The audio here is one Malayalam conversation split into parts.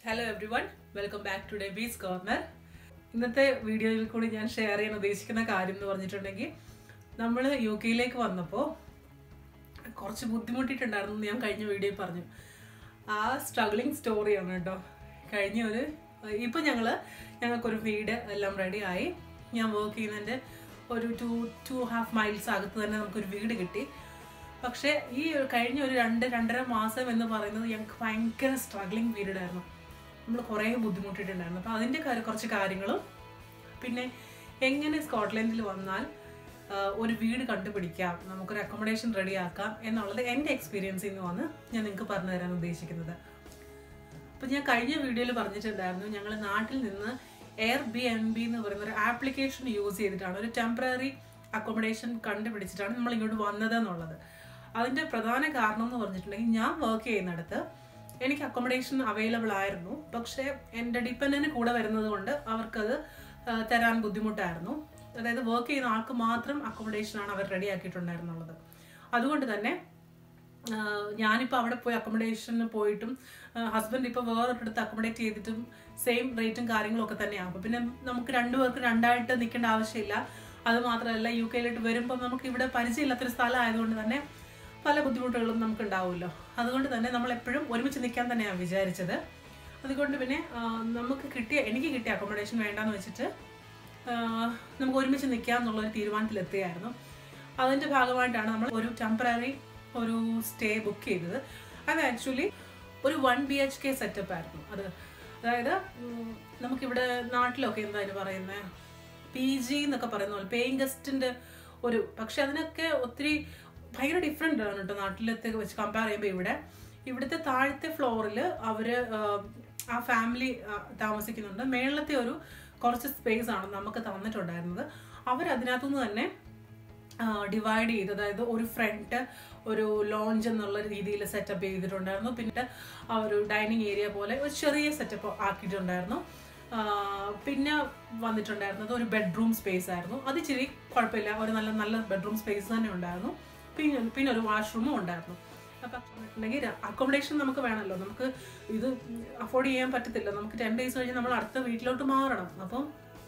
hello everyone welcome back to Debbie's corner ഇന്നത്തെ വീഡിയോയിൽ കൂടി ഞാൻ ഷെയർ ചെയ്യാൻ ഉദ്ദേശിക്കുന്ന കാര്യം എന്ന് പറഞ്ഞിട്ടുണ്ടെങ്കിൽ നമ്മൾ യു കെയിലേക്ക് വന്നപ്പോൾ കുറച്ച് ബുദ്ധിമുട്ടിയിട്ടുണ്ടായിരുന്നു എന്ന് ഞാൻ കഴിഞ്ഞ വീഡിയോയിൽ പറഞ്ഞു ആ സ്ട്രഗ്ലിംഗ് സ്റ്റോറിയാണ് കേട്ടോ കഴിഞ്ഞ ഒരു ഇപ്പം ഞങ്ങൾ ഞങ്ങൾക്കൊരു വീട് എല്ലാം റെഡി ആയി ഞാൻ വർക്ക് ചെയ്യുന്നതിൻ്റെ ഒരു ടു ടു ഹാഫ് മൈൽസ് അകത്ത് തന്നെ നമുക്കൊരു വീട് കിട്ടി പക്ഷേ ഈ കഴിഞ്ഞ ഒരു രണ്ട് രണ്ടര മാസം എന്ന് പറയുന്നത് ഞങ്ങൾക്ക് ഭയങ്കര സ്ട്രഗ്ലിംഗ് പീരീഡ് ആയിരുന്നു നമ്മൾ കുറേ ബുദ്ധിമുട്ടിയിട്ടുണ്ടായിരുന്നു അപ്പോൾ അതിൻ്റെ കാര്യം കുറച്ച് കാര്യങ്ങളും പിന്നെ എങ്ങനെ സ്കോട്ട്ലൻഡിൽ വന്നാൽ ആ, ഒരു വീട് കണ്ടുപിടിക്കാം നമുക്കൊരു അക്കോമഡേഷൻ റെഡിയാക്കാം എന്നുള്ളത് എൻ്റെ എക്സ്പീരിയൻസിൽ നിന്ന് വന്ന് ഞാൻ നിങ്ങൾക്ക് പറഞ്ഞു തരാൻ ഉദ്ദേശിക്കുന്നത് അപ്പം ഞാൻ കഴിഞ്ഞ വീഡിയോയിൽ പറഞ്ഞിട്ടുണ്ടായിരുന്നു ഞങ്ങൾ നാട്ടിൽ നിന്ന് എയർ ബി എം ബി എന്ന് പറയുന്ന ഒരു ആപ്ലിക്കേഷൻ യൂസ് ചെയ്തിട്ടാണ് ഒരു ടെമ്പററി അക്കോമഡേഷൻ കണ്ടുപിടിച്ചിട്ടാണ് നമ്മൾ ഇങ്ങോട്ട് വന്നത് എന്നുള്ളത് അതിൻ്റെ പ്രധാന കാരണം എന്ന് പറഞ്ഞിട്ടുണ്ടെങ്കിൽ ഞാൻ വർക്ക് ചെയ്യുന്നിടത്ത് എനിക്ക് അക്കോമഡേഷൻ അവൈലബിൾ ആയിരുന്നു പക്ഷേ എൻ്റെ ഡിപ്പെൻഡൻറ്റ് കൂടെ വരുന്നത് കൊണ്ട് അവർക്കത് ആ, തരാൻ ബുദ്ധിമുട്ടായിരുന്നു അതായത് വർക്ക് ചെയ്യുന്ന ആൾക്ക് മാത്രം അക്കോമഡേഷനാണ് അവർ റെഡി ആക്കിയിട്ടുണ്ടായിരുന്നുള്ളത് അതുകൊണ്ട് തന്നെ ആഹ് ഞാനിപ്പോൾ അവിടെ പോയി അക്കോമഡേഷന് പോയിട്ടും ഹസ്ബൻഡ് ഇപ്പോൾ വേറൊരിടത്ത് അക്കോമഡേറ്റ് ചെയ്തിട്ടും സെയിം റേറ്റും കാര്യങ്ങളും ഒക്കെ തന്നെയാണ് അപ്പോൾ പിന്നെ നമുക്ക് രണ്ടുപേർക്ക് രണ്ടായിട്ട് നിൽക്കേണ്ട ആവശ്യമില്ല അത് മാത്രമല്ല യു കെയിലോട്ട് വരുമ്പോൾ നമുക്ക് ഇവിടെ പരിചയമില്ലാത്തൊരു സ്ഥലം ആയതുകൊണ്ട് തന്നെ പല ബുദ്ധിമുട്ടുകളും നമുക്ക് ഉണ്ടാവുമല്ലോ അതുകൊണ്ട് തന്നെ നമ്മൾ എപ്പോഴും ഒരുമിച്ച് നിൽക്കാൻ തന്നെയാണ് വിചാരിച്ചത് അതുകൊണ്ട് പിന്നെ ആഹ് നമുക്ക് കിട്ടിയ എനിക്ക് കിട്ടിയ അക്കോമഡേഷൻ വേണ്ടാന്ന് വെച്ചിട്ട് ആഹ് നമുക്ക് ഒരുമിച്ച് നിൽക്കാം എന്നുള്ളൊരു തീരുമാനത്തിലെത്തിയായിരുന്നു അതിൻ്റെ ഭാഗമായിട്ടാണ് നമ്മൾ ഒരു ടെമ്പററി ഒരു സ്റ്റേ ബുക്ക് ചെയ്തത് അത് ആക്ച്വലി ഒരു one B H K setup ആയിരുന്നു അത് അതായത് ഉം, നമുക്കിവിടെ നാട്ടിലൊക്കെ എന്താ അതിന് പറയുന്നത് പി ജി എന്നൊക്കെ പറയുന്ന പോലെ പേയിങ് ഗസ്റ്റിൻ്റെ ഒരു പക്ഷെ അതിനൊക്കെ ഒത്തിരി ഭയങ്കര ഡിഫറെൻ്റ് ആണ് കേട്ടോ നാട്ടിലത്തെ വെച്ച് കമ്പയർ ചെയ്യുമ്പോൾ ഇവിടെ ഇവിടുത്തെ താഴത്തെ ഫ്ലോറിൽ അവർ ആ ഫാമിലി താമസിക്കുന്നുണ്ട് മേളത്തെ ഒരു കുറച്ച് സ്പേസ് ആണ് നമുക്ക് തന്നിട്ടുണ്ടായിരുന്നത് അവരതിനകത്തുനിന്ന് തന്നെ ഡിവൈഡ് ചെയ്ത് അതായത് ഒരു ഫ്രണ്ട് ഒരു ലോഞ്ച് എന്നുള്ള രീതിയിൽ സെറ്റപ്പ് ചെയ്തിട്ടുണ്ടായിരുന്നു പിന്നെ ആ ഒരു ഡൈനിങ് ഏരിയ പോലെ ഒരു ചെറിയ സെറ്റപ്പ് ആക്കിയിട്ടുണ്ടായിരുന്നു ആ, പിന്നെ വന്നിട്ടുണ്ടായിരുന്നത് ഒരു ബെഡ്റൂം സ്പേസ് ആയിരുന്നു അത് ഇച്ചിരി കുഴപ്പമില്ല ഒരു നല്ല നല്ല ബെഡ്റൂം സ്പേസ് തന്നെ ഉണ്ടായിരുന്നു പിന്നെ പിന്നെ ഒരു വാഷ്റൂമും ഉണ്ടായിരുന്നു അപ്പം ഉണ്ടെങ്കിൽ അക്കോമഡേഷൻ നമുക്ക് വേണമല്ലോ നമുക്ക് ഇത് അഫോർഡ് ചെയ്യാൻ പറ്റത്തില്ല നമുക്ക് ടെൻ ഡേയ്സ് കഴിഞ്ഞ് നമ്മൾ അടുത്ത വീട്ടിലോട്ട് മാറണം അപ്പം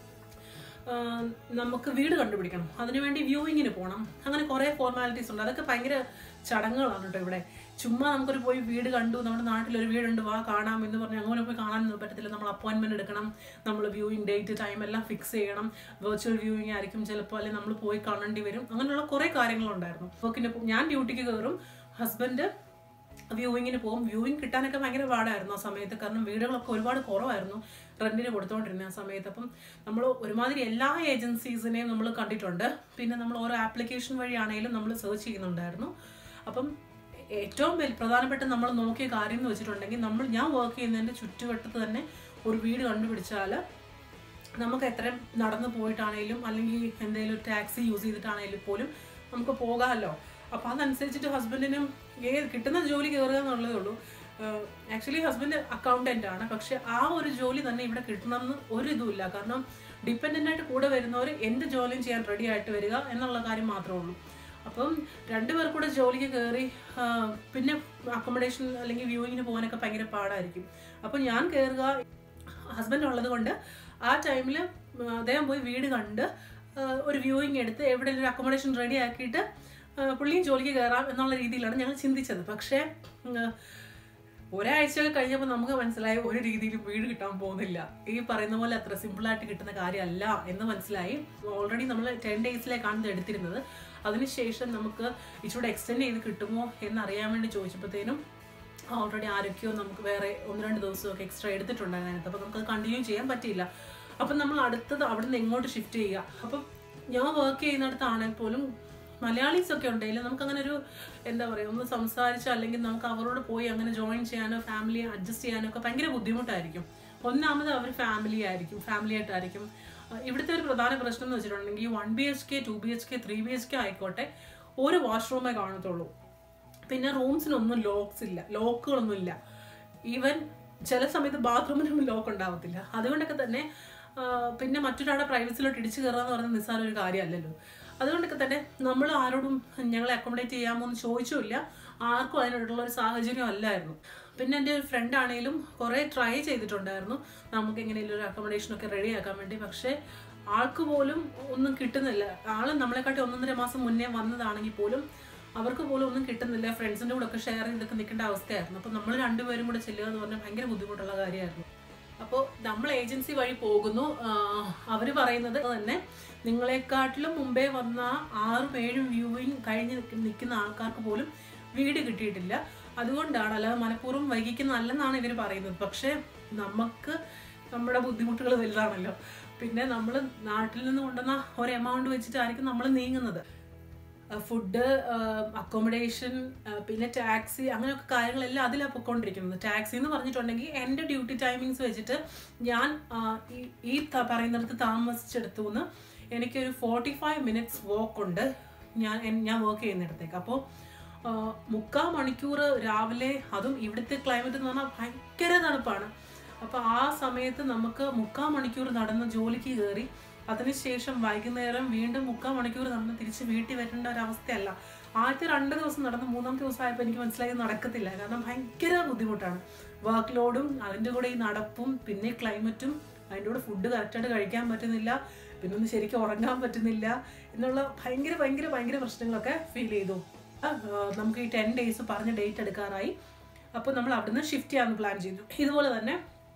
ആഹ് നമുക്ക് വീട് കണ്ടുപിടിക്കണം അതിനുവേണ്ടി വ്യൂയിങ്ങിന് പോകണം അങ്ങനെ കുറേ ഫോർമാലിറ്റീസ് ഉണ്ട് അതൊക്കെ ഭയങ്കര ചടങ്ങുകളാണ് കേട്ടോ ഇവിടെ ചുമ്മാ നമുക്കൊരു പോയി വീട് കണ്ടു നമ്മുടെ നാട്ടിലൊരു വീടുണ്ട് വാ കാണാം എന്ന് പറഞ്ഞ് അങ്ങനെ പോയി കാണാനൊന്നും പറ്റത്തില്ല നമ്മൾ അപ്പോയിൻമെന്റ് എടുക്കണം നമ്മൾ വ്യൂയിങ് ഡേറ്റ് ടൈം എല്ലാം ഫിക്സ് ചെയ്യണം വെർച്വൽ വ്യൂയിങ് ആയിരിക്കും ചിലപ്പോൾ അല്ലെങ്കിൽ നമ്മൾ പോയി കാണേണ്ടി വരും അങ്ങനെയുള്ള കുറേ കാര്യങ്ങളുണ്ടായിരുന്നു വർക്കിന് ഞാൻ ഡ്യൂട്ടിക്ക് കയറും ഹസ്ബൻഡ് വ്യൂവിങ്ങിന് പോകും വ്യൂവിങ് കിട്ടാനൊക്കെ ഭയങ്കര പാടായിരുന്നു ആ സമയത്ത് കാരണം വീടുകളൊക്കെ ഒരുപാട് കുറവായിരുന്നു റെന്റിന് കൊടുത്തുകൊണ്ടിരുന്ന ആ സമയത്ത് അപ്പം നമ്മൾ ഒരുമാതിരി എല്ലാ ഏജൻസീസിനെയും നമ്മൾ കണ്ടിട്ടുണ്ട് പിന്നെ നമ്മൾ ഓരോ ആപ്ലിക്കേഷൻ വഴിയാണെങ്കിലും നമ്മൾ സെർച്ച് ചെയ്യുന്നുണ്ടായിരുന്നു അപ്പം ഏറ്റവും വലിയ പ്രധാനപ്പെട്ട നമ്മൾ നോക്കിയ കാര്യം എന്ന് വെച്ചിട്ടുണ്ടെങ്കിൽ നമ്മൾ ഞാൻ വർക്ക് ചെയ്യുന്നതിൻ്റെ ചുറ്റുവട്ടത്ത് തന്നെ ഒരു വീട് കണ്ടുപിടിച്ചാൽ നമുക്ക് എത്രയും നടന്നു പോയിട്ടാണേലും അല്ലെങ്കിൽ എന്തെങ്കിലും ടാക്സി യൂസ് ചെയ്തിട്ടാണേലും പോലും നമുക്ക് പോകാമല്ലോ അപ്പോൾ അതനുസരിച്ചിട്ട് ഹസ്ബൻഡിനും ഏത് കിട്ടുന്ന ജോലി കയറുക എന്നുള്ളതേ ഉള്ളൂ ആക്ച്വലി ഹസ്ബൻഡ് അക്കൗണ്ടൻ്റ് ആണ് പക്ഷെ ആ ഒരു ജോലി തന്നെ ഇവിടെ കിട്ടണമെന്ന് ഒരു ഇതുമില്ല കാരണം ഡിപ്പെൻഡൻ്റ് ആയിട്ട് കൂടെ വരുന്നവർ എന്ത് ജോലിയും ചെയ്യാൻ റെഡി ആയിട്ട് വരിക എന്നുള്ള കാര്യം മാത്രമേ ഉള്ളൂ അപ്പം രണ്ടുപേർ കൂടെ ജോലിക്ക് കയറി ആ, പിന്നെ അക്കോമഡേഷൻ അല്ലെങ്കിൽ വ്യൂയിങ്ങിന് പോകാനൊക്കെ ഭയങ്കര പാടായിരിക്കും അപ്പം ഞാൻ കയറുക ഹസ്ബൻഡ് ഉള്ളത് കൊണ്ട് ആ ടൈമിൽ അദ്ദേഹം പോയി വീട് കണ്ട് ആ, ഒരു വ്യൂയിങ് എടുത്ത് എവിടെയെങ്കിലും ഒരു അക്കോമഡേഷൻ റെഡി ആക്കിയിട്ട് ആ, പുള്ളിയും ജോലിക്ക് കയറാം എന്നുള്ള രീതിയിലാണ് ഞങ്ങൾ ചിന്തിച്ചത് പക്ഷേ ഉം, ഒരാഴ്ച കഴിഞ്ഞപ്പോൾ നമുക്ക് മനസ്സിലായി ഒരു രീതിയിലും വീട് കിട്ടാൻ പോകുന്നില്ല ഈ പറയുന്ന പോലെ അത്ര സിമ്പിളായിട്ട് കിട്ടുന്ന കാര്യമല്ല എന്ന് മനസ്സിലായി ഓൾറെഡി നമ്മൾ ടെൻ ഡേയ്സിലേക്കാണ് ഇത് എടുത്തിരുന്നത് അതിനുശേഷം നമുക്ക് ഇച്ചിരി എക്സ്റ്റെൻഡ് ചെയ്ത് കിട്ടുമോ എന്നറിയാൻ വേണ്ടി ചോദിച്ചപ്പോഴത്തേനും ഓൾറെഡി ആരൊക്കെയോ നമുക്ക് വേറെ ഒന്ന് രണ്ട് ദിവസമൊക്കെ എക്സ്ട്രാ എടുത്തിട്ടുണ്ടായിരുന്നു അതിനകത്ത് അപ്പോൾ നമുക്ക് കണ്ടിന്യൂ ചെയ്യാൻ പറ്റിയില്ല അപ്പം നമ്മൾ അടുത്തത് അവിടെ നിന്ന് എങ്ങോട്ട് ഷിഫ്റ്റ് ചെയ്യുക അപ്പം ഞാൻ വർക്ക് ചെയ്യുന്നിടത്താണെങ്കിൽ പോലും മലയാളീസ് ഒക്കെ ഉണ്ടെങ്കിൽ നമുക്ക് അങ്ങനെ ഒരു എന്താ പറയുക ഒന്ന് സംസാരിച്ച് അല്ലെങ്കിൽ നമുക്ക് അവരോട് പോയി അങ്ങനെ ജോയിൻ ചെയ്യാനോ ഫാമിലി അഡ്ജസ്റ്റ് ചെയ്യാനോ ഒക്കെ ഭയങ്കര ബുദ്ധിമുട്ടായിരിക്കും ഒന്നാമത് അവർ ഫാമിലി ആയിരിക്കും ഫാമിലി ആയിട്ടായിരിക്കും അഹ് ഇവിടുത്തെ ഒരു പ്രധാന പ്രശ്നം എന്ന് വെച്ചിട്ടുണ്ടെങ്കിൽ one B H K two B H K three B H K ആയിക്കോട്ടെ ഒരു വാഷ്റൂമേ കാണത്തുള്ളൂ പിന്നെ റൂംസിനൊന്നും ലോക്സ് ഇല്ല ലോക്കുകളൊന്നും ഇല്ല ഈവൻ ചില സമയത്ത് ബാത്റൂമിനൊന്നും ലോക്ക് ഉണ്ടാവത്തില്ല അതുകൊണ്ടൊക്കെ തന്നെ ആ, പിന്നെ മറ്റൊരാളുടെ പ്രൈവസിലോട്ട് ഇടിച്ചു കയറുക എന്ന് പറയുന്നത് നിസ്സാര ഒരു കാര്യമല്ലല്ലോ അതുകൊണ്ടൊക്കെ തന്നെ നമ്മൾ ആരോടും ഞങ്ങളെ അക്കോമഡേറ്റ് ചെയ്യാമോ എന്ന് ചോദിച്ചുമില്ല ആർക്കും അതിനുള്ള ഒരു സാഹചര്യം അല്ലായിരുന്നു പിന്നെ എൻ്റെ ഒരു ഫ്രണ്ട് ആണെങ്കിലും കുറേ ട്രൈ ചെയ്തിട്ടുണ്ടായിരുന്നു നമുക്ക് എങ്ങനെയെങ്കിലും ഒരു അക്കോമഡേഷൻ ഒക്കെ റെഡി ആക്കാൻ വേണ്ടി പക്ഷേ ആൾക്ക് പോലും ഒന്നും കിട്ടുന്നില്ല ആള് നമ്മളെക്കാട്ടി ഒന്നൊന്നര മാസം മുന്നേ വന്നതാണെങ്കിൽ പോലും അവർക്ക് പോലും ഒന്നും കിട്ടുന്നില്ല ഫ്രണ്ട്സിൻ്റെ കൂടെ ഒക്കെ ഷെയർ ചെയ്തൊക്കെ നിൽക്കേണ്ട അവസ്ഥയായിരുന്നു അപ്പോൾ നമ്മൾ രണ്ടുപേരും കൂടെ ചെല്ലുക എന്ന് പറഞ്ഞാൽ ഭയങ്കര ബുദ്ധിമുട്ടുള്ള കാര്യമായിരുന്നു അപ്പോൾ നമ്മൾ ഏജൻസി വഴി പോകുന്നു അവർ പറയുന്നത് തന്നെ നിങ്ങളെക്കാട്ടിലും മുമ്പേ വന്ന ആറും ഏഴും വ്യൂവിങ് കഴിഞ്ഞ് നിൽക്കുന്ന ആൾക്കാർക്ക് പോലും വീട് കിട്ടിയിട്ടില്ല അതുകൊണ്ടാണ് അല്ലാതെ മനഃപൂർവ്വം വൈകിക്കുന്നതല്ലെന്നാണ് ഇവർ പറയുന്നത് പക്ഷേ നമുക്ക് നമ്മുടെ ബുദ്ധിമുട്ടുകൾ വലുതാണല്ലോ പിന്നെ നമ്മൾ നാട്ടിൽ നിന്ന് കൊണ്ടുവന്ന ഒരു എമൗണ്ട് വെച്ചിട്ടായിരിക്കും നമ്മൾ നീങ്ങുന്നത് ഫുഡ് അക്കോമഡേഷൻ പിന്നെ ടാക്സി അങ്ങനെയൊക്കെ കാര്യങ്ങളെല്ലാം അതിലാണ് പൊയ്ക്കൊണ്ടിരിക്കുന്നത് ടാക്സി എന്ന് പറഞ്ഞിട്ടുണ്ടെങ്കിൽ എൻ്റെ ഡ്യൂട്ടി ടൈമിങ്സ് വെച്ചിട്ട് ഞാൻ ആ, ഈ- ഈ ത- പറയുന്നിടത്ത് താമസിച്ചെടുത്തു നിന്ന് എനിക്കൊരു ഫോർട്ടി ഫൈവ് മിനിറ്റ്സ് വോക്ക് ഉണ്ട് ഞാൻ എൻ- ഞാൻ വർക്ക് ചെയ്യുന്നിടത്തേക്ക് അപ്പോൾ മുക്കാൽ മണിക്കൂർ രാവിലെ അതും ഇവിടുത്തെ ക്ലൈമറ്റ് എന്ന് പറഞ്ഞാൽ ഭയങ്കര തണുപ്പാണ് അപ്പോൾ ആ സമയത്ത് നമുക്ക് മുക്കാൽ മണിക്കൂർ നടന്ന് ജോലിക്ക് കയറി അതിനുശേഷം വൈകുന്നേരം വീണ്ടും മുക്കാൽ മണിക്കൂർ നടന്ന് തിരിച്ച് വീട്ടിൽ വരേണ്ട ഒരു അവസ്ഥയല്ല ആദ്യത്തെ രണ്ട് ദിവസം നടന്ന് മൂന്നാമത്തെ ദിവസം ആയപ്പോൾ എനിക്ക് മനസ്സിലായി ഇത് നടക്കത്തില്ല കാരണം ഭയങ്കര ബുദ്ധിമുട്ടാണ് വർക്ക് ലോഡും അതിൻ്റെ കൂടെ ഈ നടപ്പും പിന്നെ ക്ലൈമറ്റും അതിൻ്റെ കൂടെ ഫുഡ് കറക്റ്റായിട്ട് കഴിക്കാൻ പറ്റുന്നില്ല പിന്നെ ഒന്ന് ശരിക്കും ഉറങ്ങാൻ പറ്റുന്നില്ല എന്നുള്ള ഭയങ്കര ഭയങ്കര ഭയങ്കര പ്രശ്നങ്ങളൊക്കെ ഫീൽ ചെയ്തു ആ, ആ, നമുക്ക് ഈ ടെൻ ഡേയ്സ് പറഞ്ഞ ഡേറ്റ് എടുക്കാറായി അപ്പോൾ നമ്മൾ അവിടുന്ന് ഷിഫ്റ്റ് ചെയ്യാമെന്ന് പ്ലാൻ ചെയ്തു ഇതുപോലെ തന്നെ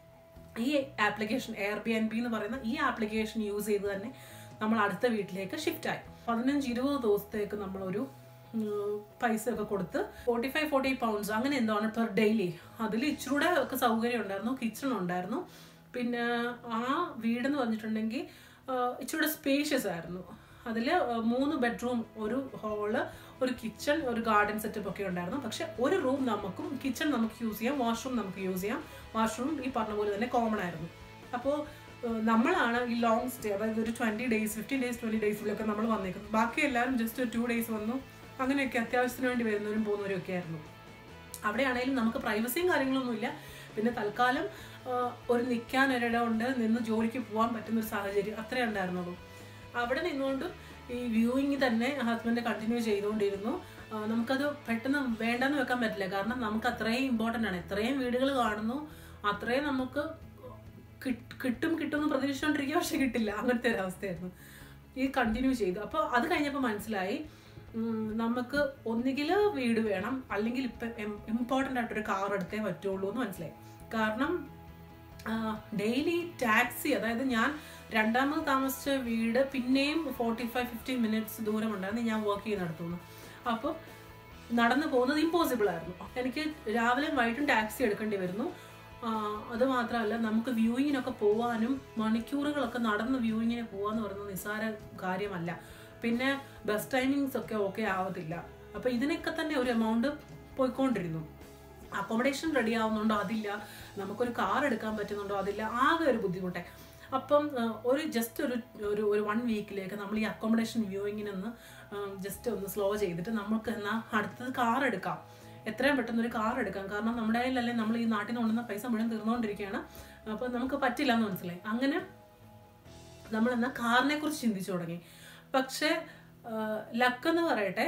ഈ application Airbnb എന്ന് പറയുന്ന ഈ ആപ്ലിക്കേഷൻ യൂസ് ചെയ്ത് തന്നെ നമ്മൾ അടുത്ത വീട്ടിലേക്ക് ഷിഫ്റ്റ് ആയി പതിനഞ്ച് ഇരുപത് ദിവസത്തേക്ക് നമ്മളൊരു ഉം, പൈസ ഒക്കെ കൊടുത്ത് ഫോർട്ടി ഫൈവ് ഫോർട്ടി പൗണ്ട്സ് അങ്ങനെ എന്താണ് പെർ ഡെയിലി അതിൽ ഇച്ചിരൂടെ ഒക്കെ സൗകര്യം ഉണ്ടായിരുന്നു കിച്ചൺ ഉണ്ടായിരുന്നു പിന്നെ ആ വീടെന്ന് പറഞ്ഞിട്ടുണ്ടെങ്കിൽ ഇച്ചിരൂടെ സ്പേഷ്യസ് ആയിരുന്നു അതിൽ മൂന്ന് ബെഡ്റൂം ഒരു ഹോള് ഒരു കിച്ചൺ ഒരു ഗാർഡൻ സെറ്റപ്പ് ഒക്കെ ഉണ്ടായിരുന്നു പക്ഷെ ഒരു റൂം നമുക്കും കിച്ചൺ നമുക്ക് യൂസ് ചെയ്യാം വാഷ്റൂം നമുക്ക് യൂസ് ചെയ്യാം വാഷ്റൂം ഈ പറഞ്ഞ പോലെ തന്നെ കോമൺ ആയിരുന്നു അപ്പോൾ നമ്മളാണ് ഈ ലോങ് സ്റ്റേ അതായത് ഒരു twenty days fifteen days twenty ഡേയ്സിലൊക്കെ നമ്മൾ വന്നേക്കുന്നത് ബാക്കി എല്ലാവരും ജസ്റ്റ് ഒരു ടു ഡേയ്സ് വന്നു അങ്ങനെയൊക്കെ അത്യാവശ്യത്തിന് വേണ്ടി വരുന്നവരും പോകുന്നവരും ഒക്കെ ആയിരുന്നു അവിടെയാണെങ്കിലും നമുക്ക് പ്രൈവസിയും കാര്യങ്ങളൊന്നുമില്ല പിന്നെ തൽക്കാലം ആ, ഒരു നിൽക്കാൻ ഒരിടം ഉണ്ട് നിന്ന് ജോലിക്ക് പോകാൻ പറ്റുന്ന ഒരു സാഹചര്യം അത്രേ ഉണ്ടായിരുന്നുള്ളൂ അവിടെ നിന്നുകൊണ്ട് ഈ വ്യൂയിങ് തന്നെ ഹസ്ബൻഡ് കണ്ടിന്യൂ ചെയ്തുകൊണ്ടിരുന്നു ആ, നമുക്കത് പെട്ടെന്ന് വേണ്ടെന്ന് വെക്കാൻ പറ്റില്ല കാരണം നമുക്ക് അത്രയും ഇമ്പോർട്ടൻ്റ് ആണ് എത്രയും വീടുകൾ കാണുന്നു അത്രയും നമുക്ക് കിട്ട്- കിട്ടും കിട്ടും എന്ന് പ്രതീക്ഷിച്ചുകൊണ്ടിരിക്കുക പക്ഷെ കിട്ടില്ല അങ്ങനത്തെ ഒരു അവസ്ഥയായിരുന്നു ഈ കണ്ടിന്യൂ ചെയ്തു അപ്പോൾ അത് കഴിഞ്ഞപ്പോൾ മനസ്സിലായി ഉം, നമുക്ക് ഒന്നുകിൽ വീട് വേണം അല്ലെങ്കിൽ ഇപ്പം ഇമ്പോർട്ടൻ്റ് ആയിട്ടൊരു കാർ എടുത്തേ പറ്റുള്ളൂ എന്ന് മനസ്സിലായി കാരണം ഡെയിലി ടാക്സി അതായത് ഞാൻ രണ്ടാമത് താമസിച്ച വീട് പിന്നെയും ഫോർട്ടി ഫൈവ് ഫിഫ്റ്റി മിനിറ്റ്സ് ദൂരം ഉണ്ടായിരുന്നു ഞാൻ വർക്ക് ചെയ്യുന്നിടത്തുനിന്ന് അപ്പോൾ നടന്നു പോകുന്നത് ഇമ്പോസിബിൾ ആയിരുന്നു എനിക്ക് രാവിലെ വൈകിട്ടും ടാക്സി എടുക്കേണ്ടി വരുന്നു ആ, അത് മാത്രമല്ല നമുക്ക് വ്യൂയിങ്ങിനൊക്കെ പോവാനും മണിക്കൂറുകളൊക്കെ നടന്ന് വ്യൂയിങ്ങിന് പോവാന്ന് പറയുന്നത് നിസ്സാര കാര്യമല്ല പിന്നെ ബസ് ടൈമിങ്സ് ഒക്കെ ഓക്കെ ആവത്തില്ല അപ്പോൾ ഇതിനൊക്കെ തന്നെ ഒരു എമൗണ്ട് പോയിക്കൊണ്ടിരുന്നു അക്കോമഡേഷൻ റെഡി ആവുന്നുണ്ടോ അതില്ല നമുക്കൊരു കാർ എടുക്കാൻ പറ്റുന്നുണ്ടോ അതില്ല ആകെ ഒരു ബുദ്ധിമുട്ടേ അപ്പം ആ, ഒരു ജസ്റ്റ് ഒരു ഒരു ഒരു വൺ വീക്കിലേക്ക് നമ്മൾ ഈ അക്കോമഡേഷൻ വ്യൂയിങ്ങിനൊന്ന് ജസ്റ്റ് ഒന്ന് സ്ലോ ചെയ്തിട്ട് നമുക്ക് എന്നാൽ അടുത്തത് കാർ എടുക്കാം എത്രയും പെട്ടെന്ന് ഒരു കാർ എടുക്കാം കാരണം നമ്മുടെ കയ്യിലല്ലേ നമ്മൾ ഈ നാട്ടിൽ നിന്ന് കൊണ്ടുവന്ന പൈസ മുഴുവൻ തീർന്നുകൊണ്ടിരിക്കുകയാണ് അപ്പോൾ നമുക്ക് പറ്റില്ല എന്ന് മനസ്സിലായി അങ്ങനെ നമ്മൾ എന്നാൽ കാറിനെ കുറിച്ച് ചിന്തിച്ചു തുടങ്ങി പക്ഷേ ലക്ക് എന്ന് പറയട്ടെ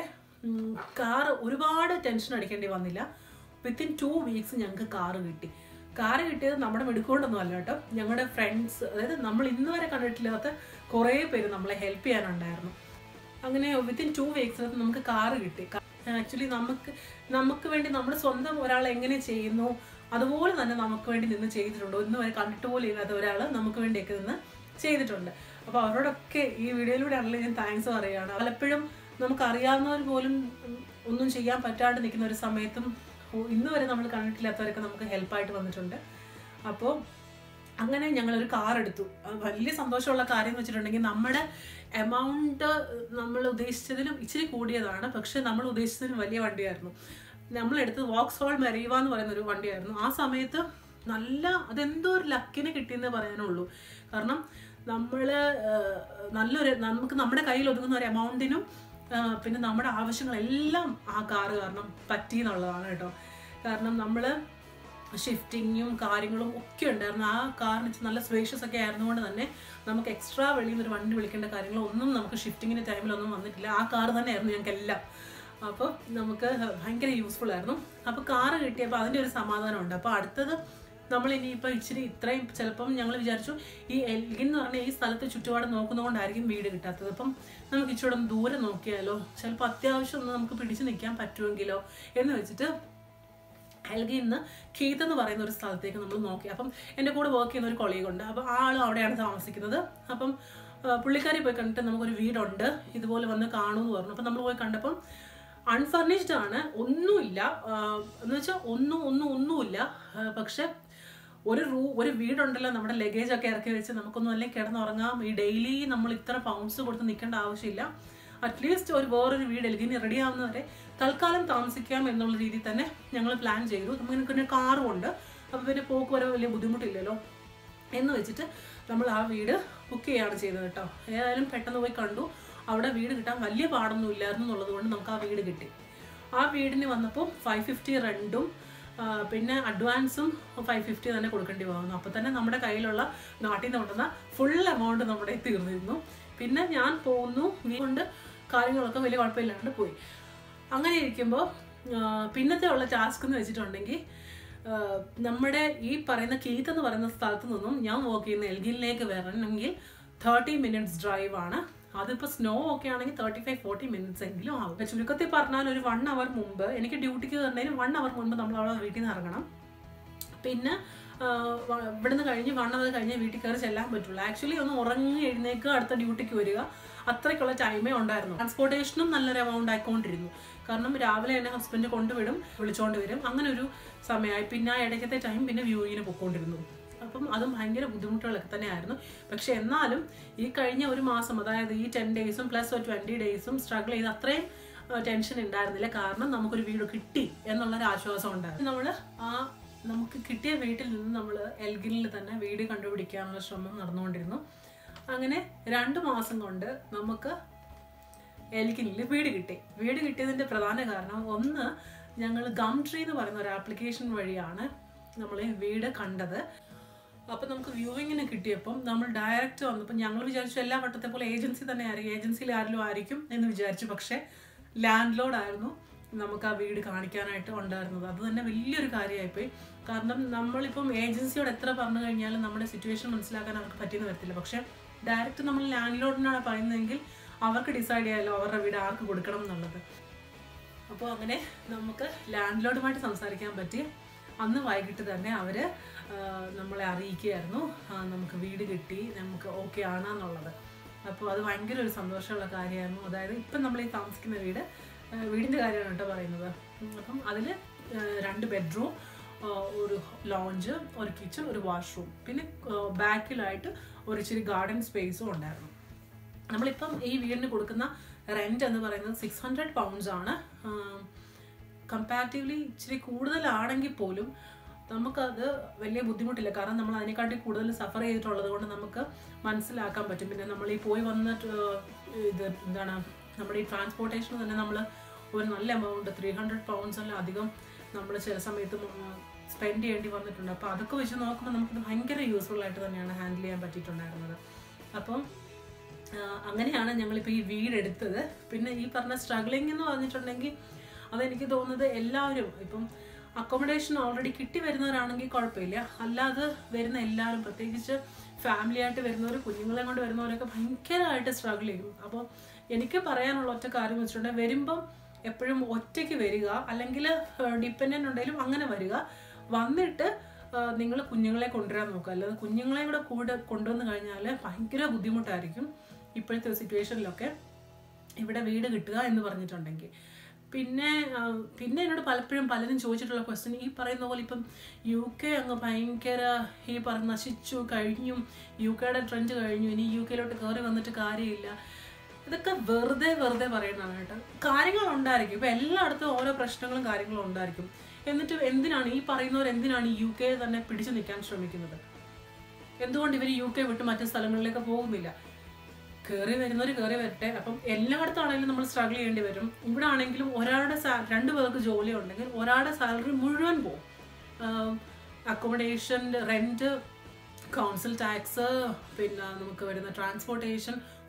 കാർ ഒരുപാട് ടെൻഷൻ അടിക്കേണ്ടി വന്നില്ല വിത്തിൻ ടു വീക്സ് ഞങ്ങൾക്ക് കാറ് കിട്ടി കാറ് കിട്ടിയത് നമ്മുടെ മിടുക്കൊണ്ടൊന്നും അല്ല കേട്ടോ ഞങ്ങളുടെ ഫ്രണ്ട്സ് അതായത് നമ്മൾ ഇന്ന് വരെ കണ്ടിട്ടില്ലാത്ത കുറേ പേര് നമ്മളെ ഹെൽപ്പ് ചെയ്യാനുണ്ടായിരുന്നു അങ്ങനെ വിത്തിൻ ടു വീക്സിൽ നമുക്ക് കാറ് കിട്ടി ആക്ച്വലി നമുക്ക് നമുക്ക് വേണ്ടി നമ്മൾ സ്വന്തം ഒരാൾ എങ്ങനെ ചെയ്യുന്നു അതുപോലെ തന്നെ നമുക്ക് വേണ്ടി നിന്ന് ചെയ്തിട്ടുണ്ട് ഇന്ന് വരെ കണ്ടിട്ട് പോലും ഇല്ലാത്ത ഒരാൾ നമുക്ക് വേണ്ടിയൊക്കെ നിന്ന് ചെയ്തിട്ടുണ്ട് അപ്പോൾ അവരോടൊക്കെ ഈ വീഡിയോയിലൂടെ ആണല്ലോ ഞാൻ താങ്ക്സ് പറയുകയാണ് പലപ്പോഴും നമുക്കറിയാവുന്നവർ പോലും ഉം, ഒന്നും ചെയ്യാൻ പറ്റാണ്ട് നിൽക്കുന്ന ഒരു സമയത്തും ഓ, ഇന്ന് വരെ നമ്മൾ കണ്ടിട്ടില്ലാത്തവരൊക്കെ നമുക്ക് ഹെൽപ്പായിട്ട് വന്നിട്ടുണ്ട് അപ്പോൾ അങ്ങനെ ഞങ്ങളൊരു കാർ എടുത്തു അത് വലിയ സന്തോഷമുള്ള കാര്യം എന്ന് വെച്ചിട്ടുണ്ടെങ്കിൽ നമ്മുടെ എമൗണ്ട് നമ്മൾ ഉദ്ദേശിച്ചതിലും ഇച്ചിരി കൂടിയതാണ് പക്ഷെ നമ്മൾ ഉദ്ദേശിച്ചതിലും വലിയ വണ്ടിയായിരുന്നു നമ്മൾ എടുത്തത് വോക്സ് ഹോൾ മെറീവ എന്ന് പറയുന്ന ഒരു വണ്ടിയായിരുന്നു ആ സമയത്ത് നല്ല അതെന്തോ ഒരു ലക്കിന് കിട്ടിയെന്നേ പറയാനുള്ളൂ കാരണം നമ്മൾ നല്ലൊരു നമുക്ക് നമ്മുടെ കയ്യിൽ ഒതുങ്ങുന്ന ഒരു എമൗണ്ടിനും പിന്നെ നമ്മുടെ ആവശ്യങ്ങളെല്ലാം ആ കാറ് കാരണം പറ്റി എന്നുള്ളതാണ് കേട്ടോ കാരണം നമ്മൾ ഷിഫ്റ്റിങ്ങും കാര്യങ്ങളും ഒക്കെ ഉണ്ടായിരുന്നു ആ കാറിന് വെച്ച് നല്ല സ്പേഷ്യസ് ഒക്കെ ആയിരുന്നുകൊണ്ട് തന്നെ നമുക്ക് എക്സ്ട്രാ വെളിയിൽ നിന്ന് ഒരു വണ്ടി വിളിക്കേണ്ട കാര്യങ്ങളൊന്നും നമുക്ക് ഷിഫ്റ്റിങ്ങിൻ്റെ ടൈമിലൊന്നും വന്നിട്ടില്ല ആ കാർ തന്നെയായിരുന്നു ഞങ്ങൾക്ക് എല്ലാം അപ്പോൾ നമുക്ക് ഭയങ്കര യൂസ്ഫുൾ ആയിരുന്നു അപ്പോൾ കാറ് കിട്ടിയപ്പോൾ അതിൻ്റെ ഒരു സമാധാനമുണ്ട് അപ്പോൾ അടുത്തത് നമ്മൾ ഇനിയിപ്പോൾ ഇച്ചിരി ഇത്രയും ചിലപ്പം ഞങ്ങൾ വിചാരിച്ചു ഈ എൽഗിൻ എന്ന് പറഞ്ഞ ഈ സ്ഥലത്ത് ചുറ്റുപാട് നോക്കുന്നതുകൊണ്ടായിരിക്കും വീട് കിട്ടാത്തത് അപ്പം നമുക്ക് ഇച്ചിരി ഒന്ന് ദൂരെ നോക്കിയാലോ ചിലപ്പോൾ അത്യാവശ്യം ഒന്ന് നമുക്ക് പിടിച്ചു നിൽക്കാൻ പറ്റുമെങ്കിലോ എന്ന് വെച്ചിട്ട് ഹെൽഗിൽ നിന്ന് കീത്ത് എന്ന് പറയുന്ന ഒരു സ്ഥലത്തേക്ക് നമ്മൾ നോക്കി അപ്പം എൻ്റെ കൂടെ വർക്ക് ചെയ്യുന്ന ഒരു കൊളീഗ് ഉണ്ട് അപ്പോൾ ആ ആളും അവിടെയാണ് താമസിക്കുന്നത് അപ്പം ആ, പുള്ളിക്കാരി പോയി കണ്ടിട്ട് നമുക്കൊരു വീടുണ്ട് ഇതുപോലെ വന്ന് കാണുമെന്ന് പറഞ്ഞു അപ്പം നമ്മൾ പോയി കണ്ടപ്പം അൺഫർണിഷ്ഡ് ആണ് ഒന്നുമില്ല ആ, എന്ന് വെച്ചാൽ ഒന്നും ഒന്നും ഒന്നുമില്ല ആ, പക്ഷെ ഒരു റൂ ഒരു വീടുണ്ടല്ലോ നമ്മുടെ ലഗേജ് ഒക്കെ ഇറക്കി വെച്ച് നമുക്കൊന്നും അല്ലെങ്കിൽ കിടന്നുറങ്ങാം ഈ ഡെയിലി നമ്മൾ ഇത്ര പൗണ്ട്സ് കൊടുത്ത് നിൽക്കേണ്ട ആവശ്യമില്ല അറ്റ്ലീസ്റ്റ് ഒരു വേറൊരു വീട് എൽഗിന് റെഡി ആവുന്നവരെ തൽക്കാലം താമസിക്കാം എന്നുള്ള രീതിയിൽ തന്നെ ഞങ്ങൾ പ്ലാൻ ചെയ്തു നമുക്ക് പിന്നെ കാറും ഉണ്ട് അപ്പോൾ പിന്നെ പോക്ക് വരെ വലിയ ബുദ്ധിമുട്ടില്ലല്ലോ എന്ന് വെച്ചിട്ട് നമ്മൾ ആ വീട് ബുക്ക് ചെയ്യാണ് ചെയ്തത് കേട്ടോ ഏതായാലും പെട്ടെന്ന് പോയി കണ്ടു അവിടെ വീട് കിട്ടാൻ വലിയ പാടൊന്നും ഇല്ലായിരുന്നു എന്നുള്ളത് കൊണ്ട് നമുക്ക് ആ വീട് കിട്ടി ആ വീടിന് വന്നപ്പോൾ ഫൈവ് ഫിഫ്റ്റി റെൻറ്റും പിന്നെ അഡ്വാൻസും ഫൈവ് ഫിഫ്റ്റി തന്നെ കൊടുക്കേണ്ടി വന്നു അപ്പോൾ തന്നെ നമ്മുടെ കയ്യിലുള്ള നാട്ടിൽ നിന്ന് കൊണ്ടുവന്ന ഫുൾ എമൗണ്ട് നമ്മുടെ തീർന്നിരുന്നു പിന്നെ ഞാൻ പോകുന്നു നീ കൊണ്ട് കാര്യങ്ങളൊക്കെ വലിയ കുഴപ്പമില്ലാണ്ട് പോയി അങ്ങനെ ഇരിക്കുമ്പോൾ പിന്നത്തെ ഉള്ള ടാസ്ക് എന്ന് വെച്ചിട്ടുണ്ടെങ്കിൽ ആ, നമ്മുടെ ഈ പറയുന്ന കീത്ത് എന്ന് പറയുന്ന സ്ഥലത്ത് നിന്നും ഞാൻ വർക്ക് ചെയ്യുന്ന എൽഗിനിലേക്ക് വരണമെങ്കിൽ തേർട്ടി മിനിറ്റ്സ് ഡ്രൈവ് ആണ് അതിപ്പോൾ സ്നോ ഒക്കെ ആണെങ്കിൽ തേർട്ടി ഫൈവ് ഫോർട്ടി മിനിറ്റ്സ് എങ്കിലും ആവും ഇപ്പൊ ചുരുക്കത്തിൽ പറഞ്ഞാൽ ഒരു വൺ അവർ മുമ്പ് എനിക്ക് ഡ്യൂട്ടിക്ക് കയറുന്നതിന് വൺ അവർ മുമ്പ് നമ്മൾ അവിടെ വീട്ടിൽ നിന്ന് ഇറങ്ങണം പിന്നെ ആ, വ- ഇവിടുന്ന് കഴിഞ്ഞ് വൺ അവർ കഴിഞ്ഞ് വീട്ടിൽ കയറി ചെല്ലാൻ പറ്റുള്ളൂ ആക്ച്വലി ഒന്ന് ഉറങ്ങി എഴുന്നേക്കുക അടുത്ത ഡ്യൂട്ടിക്ക് വരിക അത്രയ്ക്കുള്ള ടൈമേ ഉണ്ടായിരുന്നു ട്രാൻസ്പോർട്ടേഷനും നല്ലൊരു എമൗണ്ട് ആയിക്കൊണ്ടിരുന്നു കാരണം രാവിലെ എന്നെ ഹസ്ബൻഡ് കൊണ്ടുവിടും വിളിച്ചോണ്ട് വരും അങ്ങനെ ഒരു സമയമായി പിന്നെ ആ ഇടയ്ക്കത്തെ ടൈം പിന്നെ വ്യൂയിങ്ങിന് പൊക്കോണ്ടിരുന്നു അപ്പം അതും ഭയങ്കര ബുദ്ധിമുട്ടുകളൊക്കെ തന്നെയായിരുന്നു പക്ഷെ എന്നാലും ഈ കഴിഞ്ഞ ഒരു മാസം അതായത് ഈ ടെൻ ഡേയ്സും പ്ലസ് ഒരു ട്വൻറ്റി ഡേയ്സും സ്ട്രഗിൾ ചെയ്ത് അത്രയും ടെൻഷൻ ഉണ്ടായിരുന്നില്ല കാരണം നമുക്കൊരു വീട് കിട്ടി എന്നുള്ളൊരു ആശ്വാസം ഉണ്ടായിരുന്നു നമ്മൾ ആ നമുക്ക് കിട്ടിയ വീട്ടിൽ നിന്ന് നമ്മൾ എൽഗിനിൽ തന്നെ വീട് കണ്ടുപിടിക്കാനുള്ള ശ്രമം നടന്നുകൊണ്ടിരുന്നു അങ്ങനെ രണ്ട് മാസം കൊണ്ട് നമുക്ക് എൽഗിനിൽ വീട് കിട്ടി വീട് കിട്ടിയതിൻ്റെ പ്രധാന കാരണം ഒന്ന് ഞങ്ങൾ ഗം ട്രീ എന്ന് പറയുന്ന ഒരു ആപ്ലിക്കേഷൻ വഴിയാണ് നമ്മൾ ഈ വീട് കണ്ടത് അപ്പം നമുക്ക് വ്യൂവിങ്ങിന് കിട്ടിയപ്പം നമ്മൾ ഡയറക്റ്റ് വന്നപ്പോൾ ഞങ്ങൾ വിചാരിച്ചു എല്ലാ വട്ടത്തെ പോലെ ഏജൻസി തന്നെ ആയിരിക്കും ഏജൻസിയിൽ ആരെങ്കിലും ആയിരിക്കും എന്ന് വിചാരിച്ചു പക്ഷേ ലാൻഡ് ലോഡ് ആയിരുന്നു നമുക്ക് ആ വീട് കാണിക്കാനായിട്ട് ഉണ്ടായിരുന്നത് അത് തന്നെ വലിയൊരു കാര്യമായിപ്പോയി കാരണം നമ്മളിപ്പം ഏജൻസിയോട് എത്ര പറഞ്ഞു കഴിഞ്ഞാലും നമ്മുടെ സിറ്റുവേഷൻ മനസ്സിലാക്കാൻ അവർക്ക് പറ്റിയെന്ന് വരത്തില്ല പക്ഷേ ഡയറക്റ്റ് നമ്മൾ ലാൻഡ് ലോഡിനാണ് പറയുന്നതെങ്കിൽ അവർക്ക് ഡിസൈഡ് ചെയ്യാമല്ലോ അവരുടെ വീട് ആർക്ക് കൊടുക്കണം എന്നുള്ളത് അപ്പോൾ അങ്ങനെ നമുക്ക് ലാൻഡ് ലോഡുമായിട്ട് സംസാരിക്കാൻ പറ്റി അന്ന് വൈകിട്ട് തന്നെ അവർ നമ്മളെ അറിയിക്കുകയായിരുന്നു ആ, നമുക്ക് വീട് കിട്ടി നമുക്ക് ഓക്കെ ആണെന്നുള്ളത് അപ്പോൾ അത് ഭയങ്കര ഒരു സന്തോഷമുള്ള കാര്യമായിരുന്നു അതായത് ഇപ്പം നമ്മൾ ഈ താമസിക്കുന്ന വീട് ആ, വീടിൻ്റെ കാര്യമാണ് കേട്ടോ പറയുന്നത് ഉം, അപ്പം അതിൽ രണ്ട് ബെഡ്റൂം ഒരു ലോഞ്ച് ഒരു കിച്ചൺ ഒരു വാഷ്റൂം പിന്നെ ബാക്കിലായിട്ട് ഒരു ഇച്ചിരി ഗാർഡൻ സ്പേസും ഉണ്ടായിരുന്നു നമ്മളിപ്പം ഈ വീടിന് കൊടുക്കുന്ന റെന്റ് എന്ന് പറയുന്നത് സിക്സ് ഹൺഡ്രഡ് പൗണ്ട്സ് ആണ് കമ്പാരിറ്റീവ്ലി ഇച്ചിരി കൂടുതലാണെങ്കിൽ പോലും നമുക്കത് വലിയ ബുദ്ധിമുട്ടില്ല കാരണം നമ്മൾ അതിനെക്കാട്ടി കൂടുതൽ സഫർ ചെയ്തിട്ടുള്ളത് കൊണ്ട് നമുക്ക് മനസ്സിലാക്കാൻ പറ്റും പിന്നെ നമ്മൾ ഈ പോയി വന്നിട്ട് ഇത് എന്താണ് നമ്മുടെ ഈ ട്രാൻസ്പോർട്ടേഷൻ തന്നെ നമ്മൾ ഒരു നല്ല എമൗണ്ട് ത്രീ ഹൺഡ്രഡ് പൗണ്ട്സ് അല്ല അധികം നമ്മൾ ചില സമയത്ത് സ്പെൻഡ് ചെയ്യേണ്ടി വന്നിട്ടുണ്ട് അപ്പോൾ അതൊക്കെ വെച്ച് നോക്കുമ്പോൾ നമുക്കിത് ഭയങ്കര യൂസ്ഫുൾ ആയിട്ട് തന്നെയാണ് ഹാൻഡിൽ ചെയ്യാൻ പറ്റിയിട്ടുണ്ടായിരുന്നത് അപ്പം ആ, അങ്ങനെയാണ് ഞങ്ങളിപ്പോൾ ഈ വീടെടുത്തത് പിന്നെ ഈ പറഞ്ഞ സ്ട്രഗ്ലിംഗ് എന്ന് പറഞ്ഞിട്ടുണ്ടെങ്കിൽ അതെനിക്ക് തോന്നുന്നത് എല്ലാവരും ഇപ്പം അക്കോമഡേഷൻ ഓൾറെഡി കിട്ടി വരുന്നവരാണെങ്കിൽ കുഴപ്പമില്ല അല്ലാതെ വരുന്ന എല്ലാവരും പ്രത്യേകിച്ച് ഫാമിലി ആയിട്ട് വരുന്നവർ കുഞ്ഞുങ്ങളെ കൊണ്ട് വരുന്നവരൊക്കെ ഭയങ്കരമായിട്ട് സ്ട്രഗിൾ ചെയ്യും അപ്പോൾ എനിക്ക് പറയാനുള്ള ഒറ്റ കാര്യം വെച്ചിട്ടുണ്ടെങ്കിൽ വരുമ്പം എപ്പോഴും ഒറ്റയ്ക്ക് വരിക അല്ലെങ്കിൽ ഡിപ്പെൻഡൻ്റ് ഉണ്ടെങ്കിലും അങ്ങനെ വരിക വന്നിട്ട് നിങ്ങൾ കുഞ്ഞുങ്ങളെ കൊണ്ടുവരാൻ നോക്കുക അല്ലാതെ കുഞ്ഞുങ്ങളെ കൂടെ കൂടെ കൊണ്ടുവന്ന് കഴിഞ്ഞാൽ ഭയങ്കര ബുദ്ധിമുട്ടായിരിക്കും ഇപ്പോഴത്തെ സിറ്റുവേഷനിലൊക്കെ ഇവിടെ വീട് കിട്ടുക എന്ന് പറഞ്ഞിട്ടുണ്ടെങ്കിൽ പിന്നെ ആ, പിന്നെ എന്നോട് പലപ്പോഴും പലരും ചോദിച്ചിട്ടുള്ള ക്വസ്റ്റ്യൻ ഈ പറയുന്ന പോലെ ഇപ്പം യു കെ അങ്ങ് ഭയങ്കര ഈ പറഞ്ഞ നശിച്ചു കഴിഞ്ഞു യു കെയുടെ ട്രെൻഡ് കഴിഞ്ഞു ഇനി യു കെയിലോട്ട് കയറി വന്നിട്ട് കാര്യമില്ല ഇതൊക്കെ വെറുതെ വെറുതെ പറയുന്നതാണ് കേട്ടോ കാര്യങ്ങൾ ഉണ്ടായിരിക്കും ഇപ്പം എല്ലായിടത്തും ഓരോ പ്രശ്നങ്ങളും കാര്യങ്ങളും ഉണ്ടായിരിക്കും എന്നിട്ട് എന്തിനാണ് ഈ പറയുന്നവർ എന്തിനാണ് യു കെ തന്നെ പിടിച്ചു നിൽക്കാൻ ശ്രമിക്കുന്നത് എന്തുകൊണ്ട് ഇവർ യു കെ വിട്ട് മറ്റു സ്ഥലങ്ങളിലേക്ക് പോകുന്നില്ല കയറി വരുന്നവർ കയറി വരട്ടെ അപ്പം എല്ലായിടത്താണെങ്കിലും നമ്മൾ സ്ട്രഗിൾ ചെയ്യേണ്ടി വരും ഇവിടെ ആണെങ്കിലും ഒരാളുടെ സാ രണ്ട് പേർക്ക് ജോലി ഉണ്ടെങ്കിൽ ഒരാളുടെ സാലറി മുഴുവൻ പോകും അക്കോമഡേഷൻ റെൻറ്റ് കൗൺസിൽ ടാക്സ് പിന്നെ നമുക്ക് വരുന്ന ട്രാൻസ്പോർട്ടേഷൻ